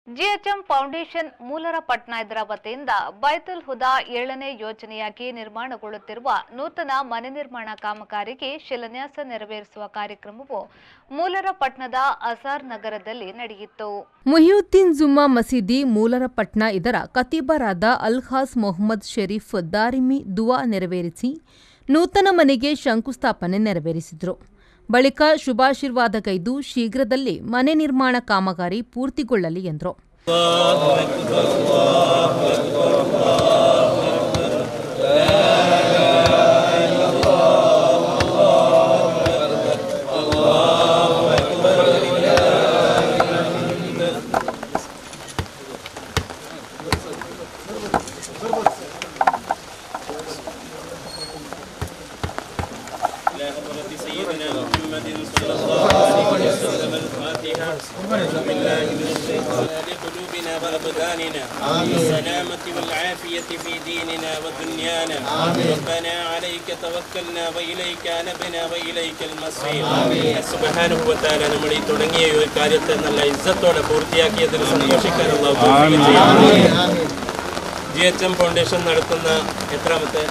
ಜಿಎಚ್ಎಂ foundation ಮೂಲರ Patna ಇದರ ವತಿಯಿಂದ ಬೈತುಲ್ ಹುದಾ ಏಳನೇ ಯೋಜನೆಯಾಗಿ ನಿರ್ಮಾಣಗೊಳ್ಳುತ್ತಿರುವ ನೂತನ ಮನೆ ನಿರ್ಮಾಣ ಕಾಮಗಾರಿಗೆ ಶಿಲಾನ್ಯಾಸ ನೆರವೇರಿಸುವ ಕಾರ್ಯಕ್ರಮವು ಮೂಲರ ಪಟ್ನದ ಅಜಾರ್ ನಗರದಲ್ಲಿ ನಡೆಯಿತು ಮುಹಿಯುದ್ದೀನ್ ಜುಮ್ಮಾ ಮಸೀದಿ ಮೂಲರಪಟ್ನ ಇದರ ಕತೀಬರಾದ ಅಲ್ಖಾಸ್ ಮೊಹಮ್ಮದ್ ಶರೀಫ್ ದಾರಿಮಿ ದುವಾ ನೆರವೇರಿಸಿ ನೂತನ ಮನೆಗೆ ಶಂಕುಸ್ಥಾಪನೆ ನೆರವೇರಿಸಿದರು ಬಳಿಕ ಶುಭಾಶೀರ್ವಾದಗೈದು ಶೀಘ್ರದಲ್ಲೇ ಮನೆ ನಿರ್ಮಾಣ ಕಾಮಗಾರಿ ಪೂರ್ತಿಗೊಳ್ಳಲಿ ಎಂದರು إلى حضرة سيدنا محمد صلى الله عليه وسلم الفاتحة بسم الله من الشيطان لقلوبنا وأبداننا السلامة والعافية في ديننا ودنيانا ربنا عليك توكلنا وإليك أنبنا وإليك المصير سبحانه وتعالى നമ്മൾ ഈ തുടങ്ങിയ ഈ ഒരു കാര്യത്തെ നല്ല ഇജ്ജത്തോടെ പൂർത്തിയാക്കിയതിൽ സന്തോഷിക്കാൻ അള്ളാഹു തൗഫീഖ് ചെയ്യട്ടെ. ജി എച്ച് എം ഫൗണ്ടേഷൻ നടത്തുന്ന എത്രാമത്തെ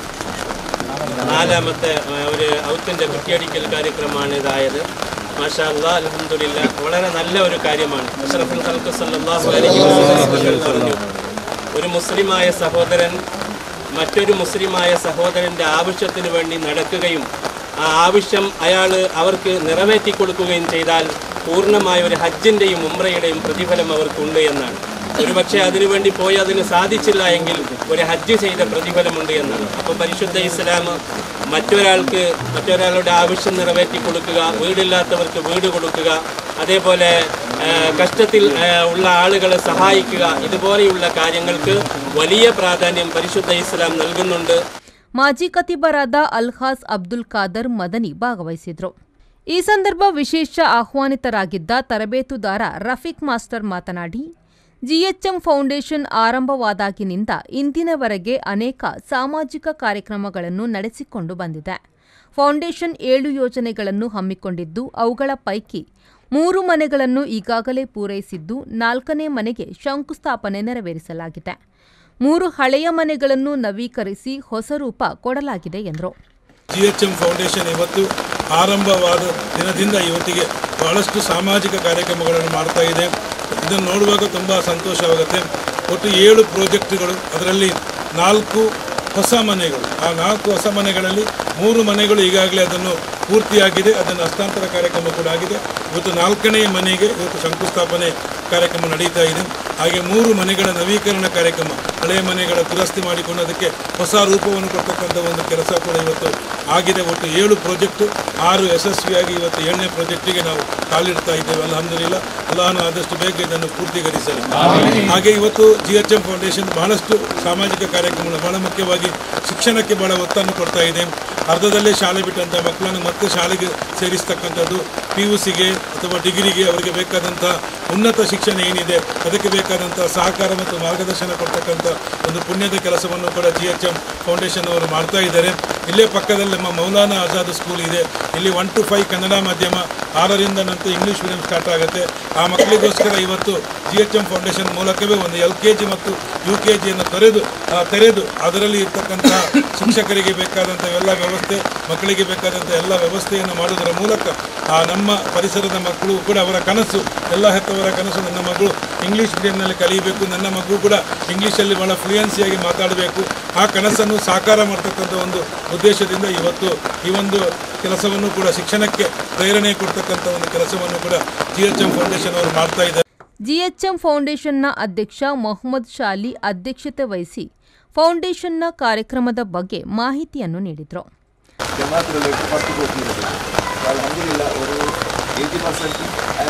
നാലാമത്തെ ആ, ഒരു ഔത്തിന്റെ കുറ്റിയടിക്കൽ കാര്യക്രമമാണ് ഇതായത് മാഷാ അല്ലാ അൽഹംദുലില്ലാ വളരെ നല്ല ഒരു കാര്യമാണ് അഷ്റഫുൽ ഖൽഖ് സല്ലല്ലാഹു അലൈഹി വസല്ലം തങ്ങൾ പറഞ്ഞു ഒരു മുസ്ലിമായ സഹോദരൻ മറ്റൊരു മുസ്ലിമായ സഹോദരന്റെ ആവശ്യത്തിന് വേണ്ടി നടക്കുകയും ആ ആവശ്യം അയാൾ അവർക്ക് നിറവേറ്റി കൊടുക്കുകയും ചെയ്താൽ പൂർണ്ണമായ ഒരു ഹജ്ജിന്റെയും ഉംറയുടെയും പ്രതിഫലം അവർക്കുണ്ട് എന്നാണ് ഒരുപക്ഷെ അതിനുവേണ്ടി പോയി അതിന് സാധിച്ചില്ല എങ്കിൽ ഒരു ഹജ്ജ് ചെയ്ത പ്രതിഫലമുണ്ട് എന്നാണ് അപ്പോൾ പരിശുദ്ധ ഇസ്ലാം മറ്റൊരാൾക്ക് മറ്റൊരാളുടെ ആവശ്യം നിറവേറ്റി കൊടുക്കുക വീടില്ലാത്തവർക്ക് വീട് കൊടുക്കുക അതേപോലെ ആ, കഷ്ടത്തിൽ ആ, ഉള്ള ആളുകളെ സഹായിക്കുക ഇതുപോലെയുള്ള കാര്യങ്ങൾക്ക് വലിയ പ്രാധാന്യം പരിശുദ്ധ ഇസ്ലാം നൽകുന്നുണ്ട് ಮಾಜಿ ಕತೀಬರಾದ ಅಲ್ಖಾಸ್ ಅಬ್ದುಲ್ ಖಾದರ್ ಮದನಿ ಭಾಗವಹಿಸಿದ್ರು ಈ ಸಂದರ್ಭ ವಿಶೇಷ ಆಹ್ವಾನಿತರಾಗಿದ್ದ ತರಬೇತುದಾರ ರಫೀಕ್ ಮಾಸ್ಟರ್ ಮಾತನಾಡಿ ಜಿಎಚ್ಎಂ ಫೌಂಡೇಶನ್ ಆರಂಭವಾದಾಗಿನಿಂದ ಇಂದಿನವರೆಗೆ ಅನೇಕ ಸಾಮಾಜಿಕ ಕಾರ್ಯಕ್ರಮಗಳನ್ನು ನಡೆಸಿಕೊಂಡು ಬಂದಿದೆ ಫೌಂಡೇಶನ್ ಏಳು ಯೋಜನೆಗಳನ್ನು ಹಮ್ಮಿಕೊಂಡಿದ್ದು ಅವುಗಳ ಪೈಕಿ ಮೂರು ಮನೆಗಳನ್ನು ಈಗಾಗಲೇ ಪೂರೈಸಿದ್ದು ನಾಲ್ಕನೇ ಮನೆಗೆ ಶಂಕುಸ್ಥಾಪನೆ ನೆರವೇರಿಸಲಾಗಿದೆ ಮೂರು ಹಳೆಯ ಮನೆಗಳನ್ನು ನವೀಕರಿಸಿ ಹೊಸ ರೂಪ ಕೊಡಲಾಗಿದೆ ಎಂದರು ಜಿ ಎಚ್ ಎಂ ಫೌಂಡೇಶನ್ ಇವತ್ತು ಆರಂಭವಾದ ದಿನದಿಂದ ಇವತ್ತಿಗೆ ಬಹಳಷ್ಟು ಸಾಮಾಜಿಕ ಕಾರ್ಯಕ್ರಮಗಳನ್ನು ಮಾಡ್ತಾ ಇದೆ ಇದನ್ನು ನೋಡುವಾಗ ತುಂಬ ಸಂತೋಷವಾಗುತ್ತೆ ಒಟ್ಟು ಏಳು ಪ್ರಾಜೆಕ್ಟ್ಗಳು ಅದರಲ್ಲಿ ನಾಲ್ಕು ಹೊಸ ಮನೆಗಳು ಆ ನಾಲ್ಕು ಹೊಸ ಮನೆಗಳಲ್ಲಿ ಮೂರು ಮನೆಗಳು ಈಗಾಗಲೇ ಅದನ್ನು ಪೂರ್ತಿಯಾಗಿದೆ ಅದನ್ನು ಹಸ್ತಾಂತರ ಕಾರ್ಯಕ್ರಮ ಕೂಡ ಆಗಿದೆ ಇವತ್ತು ನಾಲ್ಕನೆಯ ಮನೆಗೆ ಇವತ್ತು ಶಂಕುಸ್ಥಾಪನೆ ಕಾರ್ಯಕ್ರಮ ನಡೀತಾ ಇದೆ ಹಾಗೆ ಮೂರು ಮನೆಗಳ ನವೀಕರಣ ಕಾರ್ಯಕ್ರಮ ಹಳೆಯ ಮನೆಗಳ ದುರಸ್ತಿ ಮಾಡಿಕೊಂಡು ಅದಕ್ಕೆ ಹೊಸ ರೂಪವನ್ನು ಕೊಡ್ತಕ್ಕಂಥ ಒಂದು ಕೆಲಸ ಕೂಡ ಇವತ್ತು ಆಗಿದೆ ಒಟ್ಟು ಏಳು ಪ್ರಾಜೆಕ್ಟ್ ಆರು ಯಶಸ್ವಿಯಾಗಿ ಇವತ್ತು ಏಳನೇ ಪ್ರಾಜೆಕ್ಟಿಗೆ ನಾವು ಕಾಲಿಡ್ತಾ ಇದ್ದೇವೆ ಅಲ್ಹಮ್ದುಲಿಲ್ಲ ಅಲ್ಲಾಹನು ಆದಷ್ಟು ಬೇಗ ಇದನ್ನು ಪೂರ್ತಿಗೊಳಿಸಲಿ ಹಾಗೆ ಇವತ್ತು ಜಿ ಎಚ್ ಎಂ ಫೌಂಡೇಶನ್ ಬಹಳಷ್ಟು ಸಾಮಾಜಿಕ ಕಾರ್ಯಕ್ರಮಗಳು ಬಹಳ ಮುಖ್ಯವಾಗಿ ಶಿಕ್ಷಣಕ್ಕೆ ಬಹಳ ಒತ್ತನ್ನು ಕೊಡ್ತಾ ಇದೆ ಅರ್ಧದಲ್ಲೇ ಶಾಲೆ ಬಿಟ್ಟಂಥ ಮಕ್ಕಳನ್ನು ಮತ್ತೆ ಶಾಲೆಗೆ ಸೇರಿಸ್ತಕ್ಕಂಥದ್ದು ಪಿ ಯು ಸಿಗೆ ಅಥವಾ ಡಿಗ್ರಿಗೆ ಅವರಿಗೆ ಬೇಕಾದಂಥ ಉನ್ನತ ಶಿಕ್ಷಣ ಏನಿದೆ ಅದಕ್ಕೆ ಬೇಕಾದಂಥ ಸಹಕಾರ ಮತ್ತು ಮಾರ್ಗದರ್ಶನ ಕೊಡ್ತಕ್ಕಂಥ ಒಂದು ಪುಣ್ಯದ ಕೆಲಸವನ್ನು ಕೂಡ ಜಿ ಎಚ್ ಎಂ ಫೌಂಡೇಶನ್ ಅವರು ಮಾಡ್ತಾ ಇದ್ದಾರೆ ಇಲ್ಲೇ ಪಕ್ಕದಲ್ಲಿ ನಮ್ಮ ಮೌಲಾನಾ ಆಜಾದ್ ಸ್ಕೂಲ್ ಇದೆ ಇಲ್ಲಿ ಒನ್ ಟು ಫೈವ್ ಕನ್ನಡ ಮಾಧ್ಯಮ ಆರರಿಂದ ನಂತರ ಇಂಗ್ಲೀಷ್ ಮೀಡಿಯಂ ಸ್ಟಾರ್ಟ್ ಆಗುತ್ತೆ ಆ ಮಕ್ಕಳಿಗೋಸ್ಕರ ಇವತ್ತು ಜಿ ಎಚ್ ಎಂ ಫೌಂಡೇಶನ್ ಮೂಲಕವೇ ಒಂದು ಎಲ್ ಕೆ ಜಿ ಮತ್ತು ಯು ಕೆ ಜಿಯನ್ನು ತೊರೆದು ಆ, ತೆರೆದು ಅದರಲ್ಲಿ ಇರ್ತಕ್ಕಂಥ ಶಿಕ್ಷಕರಿಗೆ ಬೇಕಾದಂಥ ಎಲ್ಲ ವ್ಯವಸ್ಥೆ ಮಕ್ಕಳಿಗೆ ಬೇಕಾದಂಥ ಎಲ್ಲ ವ್ಯವಸ್ಥೆಯನ್ನು ಮಾಡುವುದರ ಮೂಲಕ ಆ ನಮ್ಮ ಪರಿಸರದ ಮಕ್ಕಳು ಕೂಡ ಅವರ ಕನಸು ಎಲ್ಲ ಹೆತ್ತವರ ಕನಸು ನನ್ನ ಮಗಳು ಇಂಗ್ಲೀಷ್ ಮೀಡಿಯಂನಲ್ಲಿ ಕಲಿಯಬೇಕು ನನ್ನ ಮಗು ಕೂಡ ಇಂಗ್ಲೀಷಲ್ಲಿ ಬಹಳ ಫ್ಲೂಯೆನ್ಸಿಯಾಗಿ ಮಾತಾಡಬೇಕು ಆ ಕನಸನ್ನು ಸಾಕಾರ ಮಾಡ್ತಕ್ಕಂಥ ಒಂದು ಉದ್ದೇಶದಿಂದ ಇವತ್ತು ಈ ಒಂದು ಕೆಲಸವನ್ನು ಕೂಡ ಶಿಕ್ಷಣಕ್ಕೆ ಪ್ರೇರಣೆ ಕೊಡ್ತಕ್ಕಂಥ ಒಂದು ಕೆಲಸವನ್ನು ಕೂಡ ಜಿ ಎಚ್ ಎಂ ಫೌಂಡೇಶನ್ ಅವರು ಮಾಡ್ತಾ ಇದ್ದಾರೆ ಜಿಎಚ್ಎಂ ಫೌಂಡೇಶನ್ನ ಅಧ್ಯಕ್ಷ ಮೊಹಮ್ಮದ್ ಶಾಲಿ ಅಧ್ಯಕ್ಷತೆ ವಹಿಸಿ ಫೌಂಡೇಶನ್ನ ಕಾರ್ಯಕ್ರಮದ ಬಗ್ಗೆ ಮಾಹಿತಿಯನ್ನು ನೀಡಿದರು ജമാഅത്തിലേക്ക് ഫസ്റ്റ് കൊടുത്തിരുന്നത് അലഹമില്ല ഒരു എയ്റ്റി പെർസെൻറ്റ്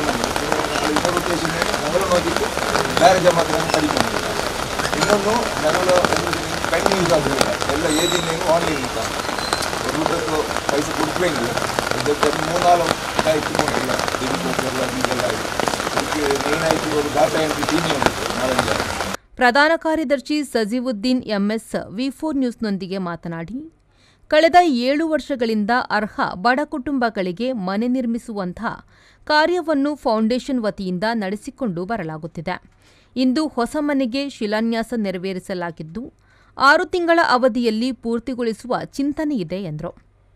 ഇപ്പോൾ ഉദ്ദേശിച്ച് ഞങ്ങൾ നോക്കിയിട്ട് ಬೇರೆ ಜಮಾತಿಗಳನ್ನು ಕಡಿಮೆ ಇನ್ನೊಂದು ഞങ്ങൾ ಪೆನ್ ಯೂಸ್ ಆಗಲಿಲ್ಲ ಎಲ್ಲ ಏಜಿಂಗ್ ಆನ್ಲೈನ್ ಇತ್ತ ಊಟಕ್ಕೆ ಪೈಸೆ ಕೊಡ್ಬೇಕು ಇದಕ್ಕೆ ಮೂರ್ನಾಲ್ಕು ಇಟ್ಕೊಂಡಿಲ್ಲ ಎಲ್ಲ ಹೀಗೆಲ್ಲ ಆಯಿತು ಇದಕ್ಕೆ ಮೇನ್ ಆಯಿತು ಒಂದು ಡಾಟಾ ಎಂಟ್ರಿ ಟೀಮೇ ಉಂಟು ನಾಳೆಂದ ಪ್ರಧಾನ ಕಾರ್ಯದರ್ಶಿ ಸಜೀವುದ್ದೀನ್ ಎಂಎಸ್ ವಿ ಫೋರ್ ನ್ಯೂಸ್ನೊಂದಿಗೆ ಮಾತನಾಡಿ ಕಳೆದ ಏಳು ವರ್ಷಗಳಿಂದ ಅರ್ಹ ಬಡ ಕುಟುಂಬಗಳಿಗೆ ಮನೆ ನಿರ್ಮಿಸುವಂತಹ ಕಾರ್ಯವನ್ನು ಫೌಂಡೇಶನ್ ವತಿಯಿಂದ ನಡೆಸಿಕೊಂಡು ಬರಲಾಗುತ್ತಿದೆ ಇಂದು ಹೊಸ ಮನೆಗೆ ಶಿಲಾನ್ಯಾಸ ನೆರವೇರಿಸಲಾಗಿದ್ದು ಆರು ತಿಂಗಳ ಅವಧಿಯಲ್ಲಿ ಪೂರ್ತಿಗೊಳಿಸುವ ಚಿಂತನೆ ಇದೆ ಎಂದರು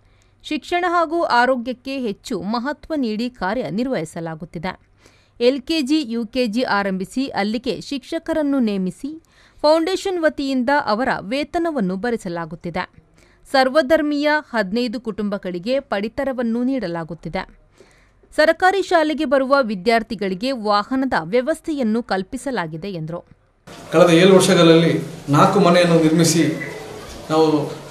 ಶಿಕ್ಷಣ ಹಾಗೂ ಆರೋಗ್ಯಕ್ಕೆ ಹೆಚ್ಚು ಮಹತ್ವ ನೀಡಿ ಕಾರ್ಯನಿರ್ವಹಿಸಲಾಗುತ್ತಿದೆ ಎಲ್ಕೆಜಿ ಯುಕೆಜಿ ಆರಂಭಿಸಿ ಅಲ್ಲಿಗೆ ಶಿಕ್ಷಕರನ್ನು ನೇಮಿಸಿ ಫೌಂಡೇಶನ್ ವತಿಯಿಂದ ಅವರ ವೇತನವನ್ನು ಭರಿಸಲಾಗುತ್ತಿದೆ ಸರ್ವಧರ್ಮೀಯ ಹದಿನೈದು ಕುಟುಂಬಗಳಿಗೆ ಪಡಿತರವನ್ನು ನೀಡಲಾಗುತ್ತಿದೆ ಸರಕಾರಿ ಶಾಲೆಗೆ ಬರುವ ವಿದ್ಯಾರ್ಥಿಗಳಿಗೆ ವಾಹನದ ವ್ಯವಸ್ಥೆಯನ್ನು ಕಲ್ಪಿಸಲಾಗಿದೆ ಎಂದರು ಕಳೆದ ಏಳು ವರ್ಷಗಳಲ್ಲಿ ನಾಲ್ಕು ಮನೆಯನ್ನು ನಿರ್ಮಿಸಿ ನಾವು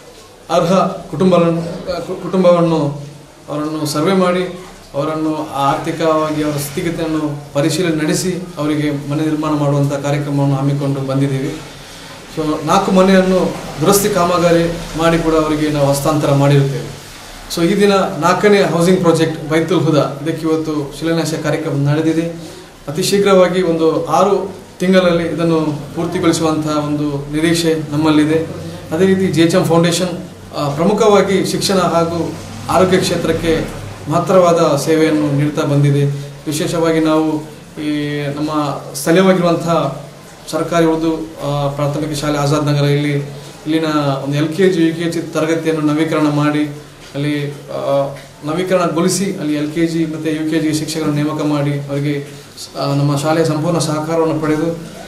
ಅರ್ಹ ಕುಟುಂಬ ಕುಟುಂಬವನ್ನು ಅವರನ್ನು ಸರ್ವೆ ಮಾಡಿ ಅವರನ್ನು ಆರ್ಥಿಕವಾಗಿ ಅವರ ಸ್ಥಿತಿಗತಿಯನ್ನು ಪರಿಶೀಲನೆ ನಡೆಸಿ ಅವರಿಗೆ ಮನೆ ನಿರ್ಮಾಣ ಮಾಡುವಂಥ ಕಾರ್ಯಕ್ರಮವನ್ನು ಹಮ್ಮಿಕೊಂಡು ಬಂದಿದ್ದೀವಿ ಸೊ ನಾಲ್ಕು ಮನೆಯನ್ನು ದುರಸ್ತಿ ಕಾಮಗಾರಿ ಮಾಡಿ ಕೂಡ ಅವರಿಗೆ ನಾವು ಹಸ್ತಾಂತರ ಮಾಡಿರುತ್ತೇವೆ ಸೊ ಈ ದಿನ ನಾಲ್ಕನೇ ಹೌಸಿಂಗ್ ಪ್ರಾಜೆಕ್ಟ್ ಬೈತುಲ್ ಹುದಾ ಇದಕ್ಕೆ ಇವತ್ತು ಶಿಲಾನ್ಯಾಸ ಕಾರ್ಯಕ್ರಮ ನಡೆದಿದೆ ಅತಿ ಶೀಘ್ರವಾಗಿ ಒಂದು ಆರು ತಿಂಗಳಲ್ಲಿ ಇದನ್ನು ಪೂರ್ತಿಗೊಳಿಸುವಂತಹ ಒಂದು ನಿರೀಕ್ಷೆ ನಮ್ಮಲ್ಲಿದೆ ಅದೇ ರೀತಿ ಜೆ ಎಚ್ ಎಂ ಫೌಂಡೇಶನ್ ಆ, ಪ್ರಮುಖವಾಗಿ ಶಿಕ್ಷಣ ಹಾಗೂ ಆರೋಗ್ಯ ಕ್ಷೇತ್ರಕ್ಕೆ ಮಹತ್ತರವಾದ ಸೇವೆಯನ್ನು ನೀಡ್ತಾ ಬಂದಿದೆ ವಿಶೇಷವಾಗಿ ನಾವು ಈ ನಮ್ಮ ಸ್ಥಳೀಯವಾಗಿರುವಂತಹ ಸರ್ಕಾರಿ ಉರ್ದು ಆ, ಪ್ರಾಥಮಿಕ ಶಾಲೆ ಆಜಾದ್ ನಗರ ಇಲ್ಲಿ ಇಲ್ಲಿನ ಒಂದು L K G U K G ತರಗತಿಯನ್ನು ನವೀಕರಣ ಮಾಡಿ ಅಲ್ಲಿ ಆ, ನವೀಕರಣಗೊಳಿಸಿ ಅಲ್ಲಿ ಎಲ್ ಕೆ ಜಿ ಮತ್ತು ಯು ಕೆ ಜಿ ಶಿಕ್ಷಕರನ್ನು ನೇಮಕ ಮಾಡಿ ಅವರಿಗೆ ಆ, ನಮ್ಮ ಶಾಲೆಯ ಸಂಪೂರ್ಣ ಸಹಕಾರವನ್ನು ಪಡೆದು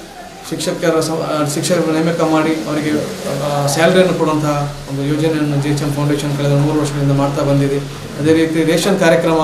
ಶಿಕ್ಷಕರ ಸ- ಆ, ಶಿಕ್ಷಕರ ನೇಮಕ ಮಾಡಿ ಅವರಿಗೆ ಸ್ಯಾಲರಿಯನ್ನು ಕೊಡುವಂತಹ ಒಂದು ಯೋಜನೆಯನ್ನು ಜಿ ಎಚ್ ಎಂ ಫೌಂಡೇಶನ್ ಕಳೆದ ಮೂರು ವರ್ಷಗಳಿಂದ ಮಾಡ್ತಾ ಬಂದಿದೆ ಅದೇ ರೀತಿ ರೇಷನ್ ಕಾರ್ಯಕ್ರಮ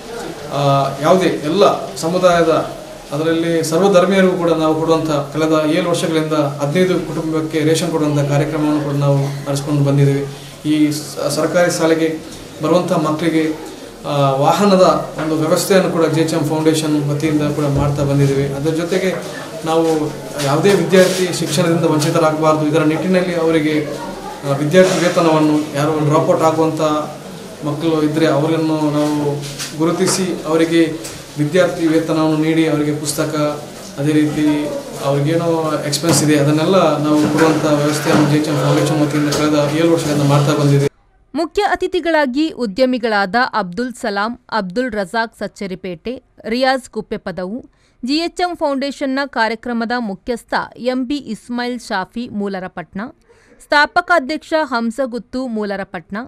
ಆ, ಯಾವುದೇ ಎಲ್ಲ ಸಮುದಾಯದ ಅದರಲ್ಲಿ ಸರ್ವಧರ್ಮೀಯರಿಗೂ ಕೂಡ ನಾವು ಕೊಡುವಂಥ ಕಳೆದ ಏಳು ವರ್ಷಗಳಿಂದ ಹದಿನೈದು ಕುಟುಂಬಕ್ಕೆ ರೇಷನ್ ಕೊಡುವಂಥ ಕಾರ್ಯಕ್ರಮವನ್ನು ಕೂಡ ನಾವು ನಡೆಸ್ಕೊಂಡು ಬಂದಿದ್ದೀವಿ ಈ ಸ- ಸರ್ಕಾರಿ ಶಾಲೆಗೆ ಬರುವಂಥ ಮಕ್ಕಳಿಗೆ ಆ, ವಾಹನದ ಒಂದು ವ್ಯವಸ್ಥೆಯನ್ನು ಕೂಡ ಜೆ ಎಚ್ ಎಂ ಫೌಂಡೇಶನ್ ವತಿಯಿಂದ ಕೂಡ ಮಾಡ್ತಾ ಬಂದಿದ್ದೀವಿ ಅದರ ಜೊತೆಗೆ ನಾವು ಯಾವುದೇ ವಿದ್ಯಾರ್ಥಿ ಶಿಕ್ಷಣದಿಂದ ವಂಚಿತರಾಗಬಾರ್ದು ಇದರ ನಿಟ್ಟಿನಲ್ಲಿ ಅವರಿಗೆ ಆ, ವಿದ್ಯಾರ್ಥಿ ವೇತನವನ್ನು ಯಾರು ಡ್ರಾಪ್ಔಟ್ ಆಗುವಂಥ ಮಕ್ಕಳು ಇದ್ದರೆ ಅವರನ್ನು ನಾವು ಗುರುತಿಸಿ ಅವರಿಗೆ ವಿದ್ಯಾರ್ಥಿ ವೇತನವನ್ನು ನೀಡಿ ಅವರಿಗೆ ಪುಸ್ತಕ ಅದೇ ರೀತಿ ಅವ್ರಿಗೇನೋ ಎಕ್ಸ್ಪೆನ್ಸ್ ಇದೆ ಅದನ್ನೆಲ್ಲ ನಾವು ಕೊಡುವಂಥ ವ್ಯವಸ್ಥೆಯನ್ನು ಜೆ ಎಚ್ ಎಂ ಫೌಂಡೇಶನ್ ವತಿಯಿಂದ ಕಳೆದ ಏಳು ವರ್ಷದಿಂದ ಮಾಡ್ತಾ ಬಂದಿದೆ ಮುಖ್ಯ ಅತಿಥಿಗಳಾಗಿ ಉದ್ಯಮಿಗಳಾದ ಅಬ್ದುಲ್ ಸಲಾಂ ಅಬ್ದುಲ್ ರಜಾಕ್ ಸಚ್ಚರಿಪೇಟೆ ರಿಯಾಜ್ ಕುಪ್ಪೆಪದವು ಜಿಎಚ್ಎಂ ಫೌಂಡೇಶನ್ನ ಕಾರ್ಯಕ್ರಮದ ಮುಖ್ಯಸ್ಥ ಎಂಬಿ ಇಸ್ಮಾಯಿಲ್ ಶಾಫಿ ಮೂಲರಪಟ್ನ ಸ್ಥಾಪಕ ಅಧ್ಯಕ್ಷ ಹಂಸಗುತ್ತು ಮೂಲರಪಟ್ನ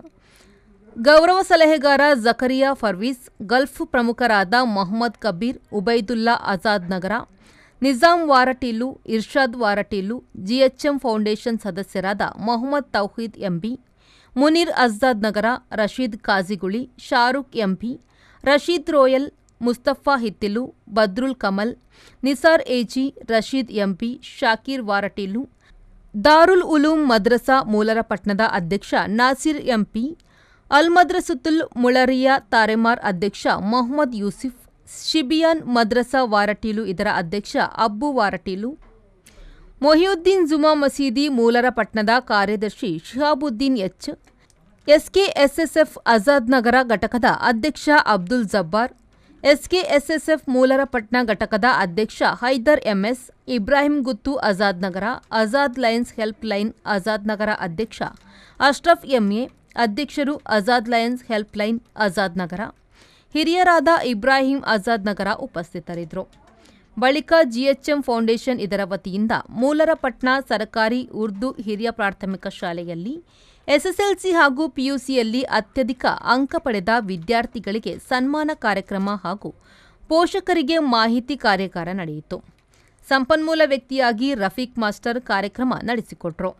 ಗೌರವ ಸಲಹೆಗಾರ ಜಕರಿಯಾ ಫರ್ವೀಸ್ ಗಲ್ಫ್ ಪ್ರಮುಖರಾದ ಮೊಹಮ್ಮದ್ ಕಬೀರ್ ಉಬೈದುಲ್ಲಾ ಆಜಾದ್ ನಗರ ನಿಜಾಂ ವಾರಟೀಲು ಇರ್ಷಾದ್ ವಾರಟೀಲು ಜಿಎಚ್ಎಂ ಫೌಂಡೇಶನ್ ಸದಸ್ಯರಾದ Mohammed Thouheed MB Muneer Azad Nagar Rasheed Kajiguli Shahrukh MP Rasheed Royal Mustafa Hittilu Badrul Kamal Nisar AG Rasheed MP Shakir Varateelu Darul Uloom Madrasa ಮೂಲರಪಟ್ನದ ಅಧ್ಯಕ್ಷ ನಾಸಿರ್ ಎಂಪಿ ಅಲ್ ಮದ್ರಸುತುಲ್ ಮುಳರಿಯಾ ತಾರೆಮಾರ್ ಅಧ್ಯಕ್ಷ ಮೊಹಮ್ಮದ್ ಯೂಸಿಫ್ ಶಿಬಿಯಾನ್ ಮದ್ರಸಾ ವಾರಟೀಲು ಇದರ ಅಧ್ಯಕ್ಷ ಅಬ್ಬು ವಾರಟೀಲು ಮೊಹಿಯುದ್ದೀನ್ ಜುಮಾ ಮಸೀದಿ ಮೂಲರಪಟ್ನದ ಕಾರ್ಯದರ್ಶಿ ಶಿಹಾಬುದ್ದೀನ್ ಎಚ್ ಎಸ್ಕೆಎಸ್ಎಸ್ಎಫ್ ಆಜಾದ್ ನಗರ ಘಟಕದ ಅಧ್ಯಕ್ಷ ಅಬ್ದುಲ್ ಜಬ್ಬಾರ್ ಎಸ್ಕೆಎಸ್ಎಸ್ಎಫ್ ಮೂಲರಪಟ್ನ ಘಟಕದ ಅಧ್ಯಕ್ಷ Haider MS Ibrahim Guttu Azad Nagar Azad lions helpline Azad Nagar ಅಧ್ಯಕ್ಷ ಅಶ್ರಫ್ ಎಂಎ ಅಧ್ಯಕ್ಷರು Azad lions helpline Azad Nagar ಹಿರಿಯರಾದ ಇಬ್ರಾಹಿಂ ಆಜಾದ್ ನಗರ ಉಪಸ್ಥಿತರಿದ್ದರು ಬಳಿಕ ಜಿಎಚ್ಎಂ ಫೌಂಡೇಶನ್ ಇದರ ವತಿಯಿಂದ ಮೂಲರಪಟ್ನ ಸರ್ಕಾರಿ ಉರ್ದು ಹಿರಿಯ ಪ್ರಾಥಮಿಕ ಶಾಲೆಯಲ್ಲಿ ಎಸ್ಎಸ್ಎಲ್ಸಿ ಹಾಗೂ ಪಿಯುಸಿಯಲ್ಲಿ ಅತ್ಯಧಿಕ ಅಂಕ ಪಡೆದ ವಿದ್ಯಾರ್ಥಿಗಳಿಗೆ ಸನ್ಮಾನ ಕಾರ್ಯಕ್ರಮ ಹಾಗೂ ಪೋಷಕರಿಗೆ ಮಾಹಿತಿ ಕಾರ್ಯಾಗಾರ ನಡೆಯಿತು ಸಂಪನ್ಮೂಲ ವ್ಯಕ್ತಿಯಾಗಿ ರಫೀಕ್ ಮಾಸ್ಟರ್ ಕಾರ್ಯಕ್ರಮ ನಡೆಸಿಕೊಟ್ರು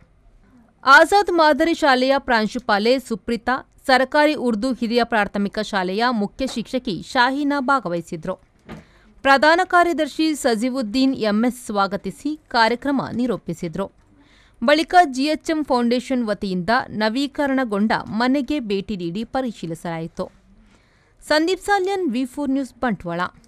ಆಜಾದ್ ಮಾದರಿ ಶಾಲೆಯ ಪ್ರಾಂಶುಪಾಲೆ ಸುಪ್ರೀತಾ ಸರ್ಕಾರಿ ಉರ್ದು ಹಿರಿಯ ಪ್ರಾಥಮಿಕ ಶಾಲೆಯ ಮುಖ್ಯ ಶಿಕ್ಷಕಿ ಶಾಹೀನಾ ಭಾಗವಹಿಸಿದ್ರು ಪ್ರಧಾನ ಕಾರ್ಯದರ್ಶಿ ಸಜೀವುದ್ದೀನ್ ಎಂಎಸ್ ಸ್ವಾಗತಿಸಿ ಕಾರ್ಯಕ್ರಮ ನಿರೂಪಿಸಿದ್ರು ಬಳಿಕ ಜಿಎಚ್ಎಂ ಫೌಂಡೇಶನ್ ವತಿಯಿಂದ ನವೀಕರಣಗೊಂಡ ಮನೆಗೆ ಭೇಟಿ ನೀಡಿ ಪರಿಶೀಲಿಸಲಾಯಿತು Sandeep Salian V four news Bantwal